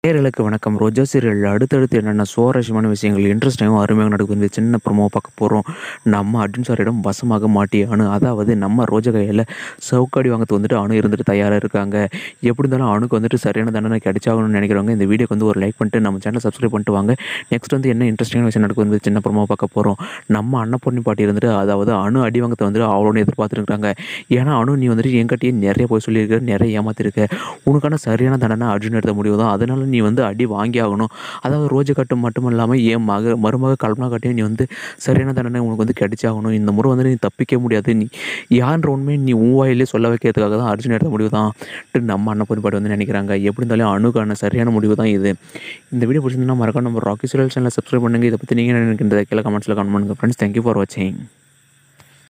நேயர்களுக்கு வணக்கம் ரோஜா சீரியல் அடுத்தடுத்து என்னென்ன சுவாரஸ்யமான விஷயங்கள் இன்ட்ரெஸ்டிங்காகவும் அருமையாக நடக்குது இந்த சின்ன ப்ரமோ பார்க்க போகிறோம் நம்ம அர்ஜுன் சாரிடம் வசமாக மாட்டிய அணு அதாவது நம்ம ரோஜா கையில் சவுக்காடி வாங்கத்து வந்துட்டு அணு இருந்துட்டு தயாராக இருக்காங்க எப்படி இருந்தாலும் அணுக்கு வந்துட்டு சரியான தண்டனை கிடைச்சாகணும்னு நினைக்கிறவங்க இந்த வீடியோக்கு வந்து ஒரு லைக் பண்ணிட்டு நம்ம சேனல் சப்ஸ்கிரைப் பண்ணிட்டு வாங்க நெக்ஸ்ட் வந்து என்ன இன்ட்ரெஸ்டிங்கான விஷயம் நடக்குது வந்து சின்ன ப்ரமோ பார்க்க போகிறோம் நம்ம அன்னப்பொண்ணி பாட்டி இருந்துட்டு அதாவது அணு அடி வாங்கத்தை வந்துட்டு அவளோட எதிர்பார்த்துருக்காங்க ஏன்னா அணு நீ வந்துட்டு என்கிட்டயே நிறைய போய் சொல்லியிருக்க நிறைய ஏமாத்திருக்க உனக்கான சரியான தண்டனை அர்ஜுன் எடுத்த முடிவு தான் அதனால நீ வந்து அடி வாங்கி ஆகணும் அதாவது ரோஜா கட்டு மட்டும் இல்லாமல் என் மக மருமக கல்பனா கட்டையும் நீ வந்து சரியான தண்டனை உனக்கு வந்து கிடைச்சாகணும் இந்த முறை வந்து நீ தப்பிக்க முடியாது நீ யான்ற உண்மையை நீ உன் வாயிலே சொல்ல வைக்கிறதுக்காக தான் அர்ஜுன் எடுத்த முடிவு தான் நம்ம அண்ணன் பொறுப்பாடு வந்து நினைக்கிறாங்க எப்படி இருந்தாலும் அணுக்கான சரியான முடிவு தான் இது இந்த வீடியோ பிடிச்சிருந்தா மறக்காம நம்ம ராக்கி சுரல் சேனலை சப்ஸ்கிரைப் பண்ணுங்கள் இதை பற்றி நீங்கள் என்ன நினைக்கின்றதை கீழே கமெண்ட்ஸில் கமெண்ட் பண்ணுங்கள் ஃப்ரெண்ட்ஸ் தேங்க்யூ ஃபார் வாட்சிங்